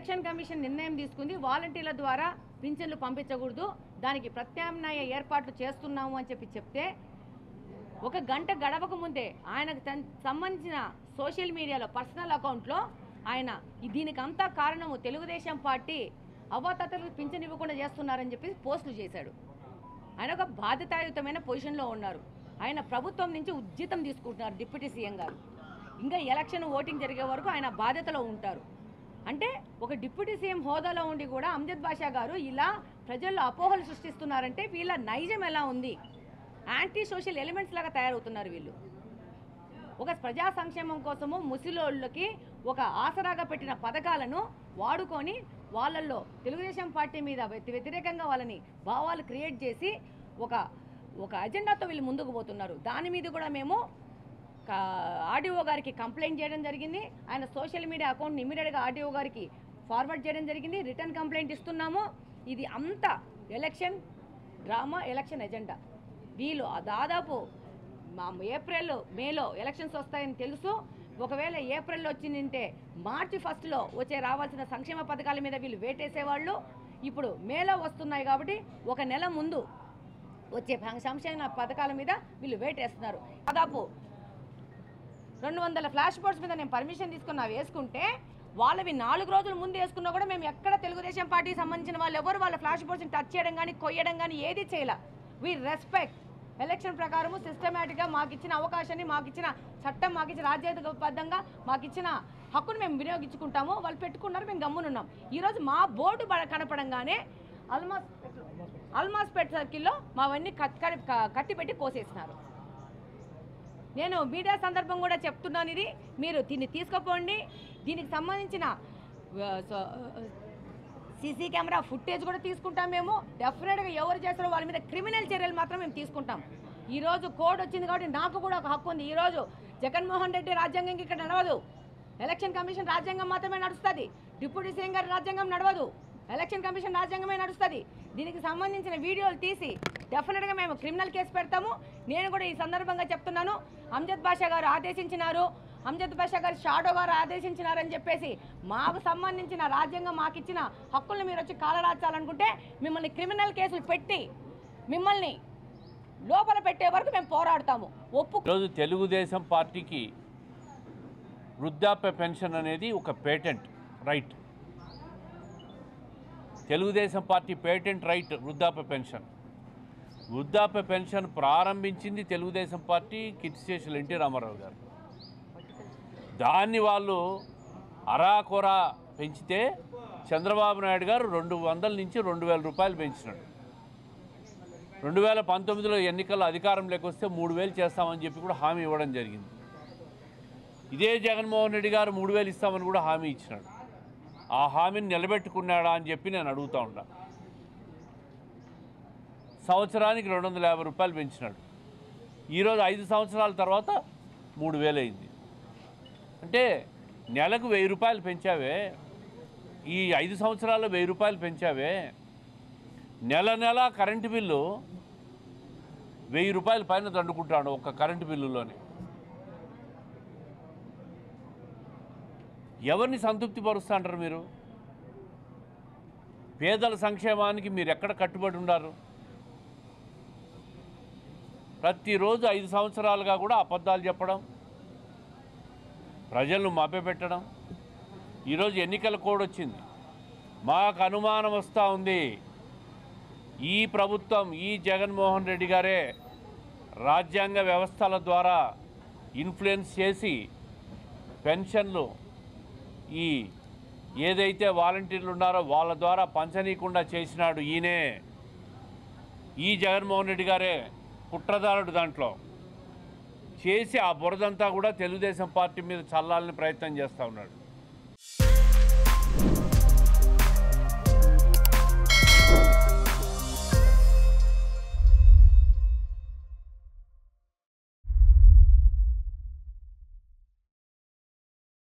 election commission నిర్ణయం తీసుకుంది వాలంటీర్ల ద్వారా పింఛన్లు పంపించకూడదు దానికి ప్రత్యామ్నాయ ఏర్పాట్లు చేస్తున్నాము అని చెప్పి చెప్తే ఒక గంట గడవక ముందే ఆయనకు తన్- సంబంధించిన సోషల్ మీడియాలో పర్సనల్ అకౌంట్లో ఆయన ఈ- దీనికి అంతా కారణము తెలుగుదేశం పార్టీ అవ్వాతాతలకు పింఛన్ ఇవ్వకుండా చేస్తున్నారని చెప్పి పోస్టులు చేశాడు ఆయన ఒక బాధ్యతాయుతమైన పొజిషన్లో ఉన్నారు ఆయన ప్రభుత్వం నుంచి ఉజ్జితం తీసుకుంటున్నారు డిప్యూటీ సీఎం గారు ఇంకా ఎలక్షన్ ఓటింగ్ జరిగే వరకు ఆయన బాధ్యతలో ఉంటారు అంటే ఒక డిప్యూటీ సీఎం హోదాలో ఉండి కూడా అమ్జద్ బాషా గారు ఇలా ప్రజల్లో అపోహలు సృష్టిస్తున్నారంటే వీళ్ళ నైజం ఎలా ఉంది యాంటీ సోషల్ ఎలిమెంట్స్ లాగా తయారవుతున్నారు వీళ్ళు ఒక ప్రజా సంక్షేమం కోసము ముసిలోళ్ళకి ఒక ఆసరాగా పెట్టిన పథకాలను వాడుకొని వాళ్ళల్లో తెలుగుదేశం పార్టీ మీద వ్యతి- వ్యతిరేకంగా వాళ్ళని భావాలు క్రియేట్ చేసి ఒక ఒక అజెండాతో వీళ్ళు ముందుకు పోతున్నారు దాని మీద కూడా మేము ఆర్డీఓ గారికి కంప్లైంట్ చేయడం జరిగింది ఆయన సోషల్ మీడియా అకౌంట్ని ఇమీడియట్గా ఆర్డీఓ గారికి ఫార్వర్డ్ చేయడం జరిగింది రిటర్న్ కంప్లైంట్ ఇస్తున్నాము ఇది అంతా ఎలక్షన్ డ్రామా ఎలక్షన్ ఎజెండా వీళ్ళు ఆ దాదాపు మా ఏప్రిల్ మేలో ఎలక్షన్స్ వస్తాయని తెలుసు ఒకవేళ ఏప్రిల్లో వచ్చిందంటే మార్చి ఫస్ట్లో వచ్చే రావాల్సిన సంక్షేమ పథకాల మీద వీళ్ళు వేటేసేవాళ్ళు ఇప్పుడు మేలో వస్తున్నాయి కాబట్టి ఒక నెల ముందు వచ్చే ఫం- సంక్షేమ పథకాల మీద వీళ్ళు వేటేస్తున్నారు దాదాపు రెండు వందల ఫ్లాష్ బోర్డ్స్ మీద నేను పర్మిషన్ తీసుకున్నా వేసుకుంటే వాళ్ళవి నాలుగు రోజుల ముందు వేసుకున్నా కూడా మేము ఎక్కడ తెలుగుదేశం పార్టీకి సంబంధించిన వాళ్ళు ఎవరు వాళ్ళ ఫ్లాష్ బోర్డ్స్ని టచ్ చేయడం కానీ కొయ్యడం కానీ ఏది చేయాల వీ రెస్పెక్ట్ ఎలక్షన్ ప్రకారము సిస్టమేటిక్గా మాకు ఇచ్చిన అవకాశాన్ని మాకు ఇచ్చిన చట్టం మాకు ఇచ్చిన రాజ్యాంగబద్ధంగా మాకు ఇచ్చిన హక్కును మేము వినియోగించుకుంటాము వాళ్ళు పెట్టుకున్నారు మేము గమ్మునున్నాం ఈరోజు మా బోర్డు బ- కనపడంగానే అల్మాస్ అల్మాస్పేట్ సర్కిల్లో మావన్నీ కట్ కట్టి పెట్టి కోసేసినారు నేను మీడియా సందర్భం కూడా చెప్తున్నాను ఇది మీరు దీన్ని తీసుకుపోండి దీనికి సంబంధించిన సీసీ కెమెరా ఫుటేజ్ కూడా తీసుకుంటాం మేము డెఫినెట్గా ఎవరు చేస్తారో వాళ్ళ మీద క్రిమినల్ చర్యలు మాత్రం మేము తీసుకుంటాం ఈరోజు కోడ్ వచ్చింది కాబట్టి నాకు కూడా ఒక హక్కు ఉంది ఈరోజు జగన్మోహన్ రెడ్డి రాజ్యాంగం ఇక్కడ నడవదు ఎలక్షన్ కమిషన్ రాజ్యాంగం మాత్రమే నడుస్తుంది డిప్యూటీ సీఎం గారి రాజ్యాంగం నడవదు ఎలక్షన్ కమిషన్ రాజ్యాంగమే నడుస్తుంది దీనికి సంబంధించిన వీడియోలు తీసి డెఫినెట్గా మేము క్రిమినల్ కేసు పెడతాము నేను కూడా ఈ సందర్భంగా చెప్తున్నాను అమ్జద్ బాషా గారు ఆదేశించినారు అమ్జద్ బాషా గారు షాడో గారు ఆదేశించినారని చెప్పేసి మాకు సంబంధించిన రాజ్యాంగం మాకు ఇచ్చిన హక్కులను మీరు వచ్చి కాలరాచాలనుకుంటే మిమ్మల్ని క్రిమినల్ కేసులు పెట్టి మిమ్మల్ని లోపల పెట్టే వరకు మేము పోరాడతాము ఒప్పు ఈరోజు తెలుగుదేశం పార్టీకి వృద్ధాప్య పెన్షన్ అనేది ఒక patent right Telugu Desam party patent right వృద్ధాప్య పెన్షన్ వృద్ధాప్య పెన్షన్ ప్రారంభించింది తెలుగుదేశం పార్టీ కిర్తిశేషులు ఎన్టీ రామారావు గారు దాన్ని వాళ్ళు అరాకొరా పెంచితే చంద్రబాబు నాయుడు గారు రెండు వందల నుంచి రెండు వేల రూపాయలు పెంచినాడు రెండు వేల పంతొమ్మిదిలో ఎన్నికల్లో అధికారంలోకి వస్తే మూడు వేలు చేస్తామని చెప్పి కూడా హామీ ఇవ్వడం జరిగింది ఇదే జగన్మోహన్ రెడ్డి గారు మూడు వేలు ఇస్తామని కూడా హామీ ఇచ్చినాడు ఆ హామీని నిలబెట్టుకున్నాడా అని చెప్పి నేను అడుగుతా ఉంటా సంవత్సరానికి రెండు వందల యాభై రూపాయలు పెంచినాడు ఈరోజు ఐదు సంవత్సరాల తర్వాత మూడు వేలు అయింది అంటే నెలకు వెయ్యి రూపాయలు పెంచావే ఈ ఐదు సంవత్సరాల్లో వెయ్యి రూపాయలు పెంచావే నెల నెల కరెంటు బిల్లు వెయ్యి రూపాయల పైన దండుకుంటాడు ఒక కరెంటు బిల్లులోనే ఎవరిని సంతృప్తి పరుస్తా అంటారు మీరు పేదల సంక్షేమానికి మీరు ఎక్కడ కట్టుబడి ఉన్నారు ప్రతిరోజు ఐదు సంవత్సరాలుగా కూడా అబద్ధాలు చెప్పడం ప్రజలను మభ్యపెట్టడం ఈరోజు ఎన్నికల కోడ్ వచ్చింది మాకు అనుమానం వస్తూ ఉంది ఈ ప్రభుత్వం ఈ జగన్మోహన్ రెడ్డి గారే రాజ్యాంగ వ్యవస్థల ద్వారా ఇన్ఫ్లుయెన్స్ చేసి పెన్షన్లు ఈ ఏదైతే వాలంటీర్లు ఉన్నారో వాళ్ళ ద్వారా పంచనీయకుండా చేసినాడు ఈయనే ఈ జగన్మోహన్ రెడ్డి గారే కుట్రదారుడు దాంట్లో చేసి ఆ బురదంతా కూడా తెలుగుదేశం పార్టీ మీద చల్లాలని ప్రయత్నం చేస్తూ ఉన్నాడు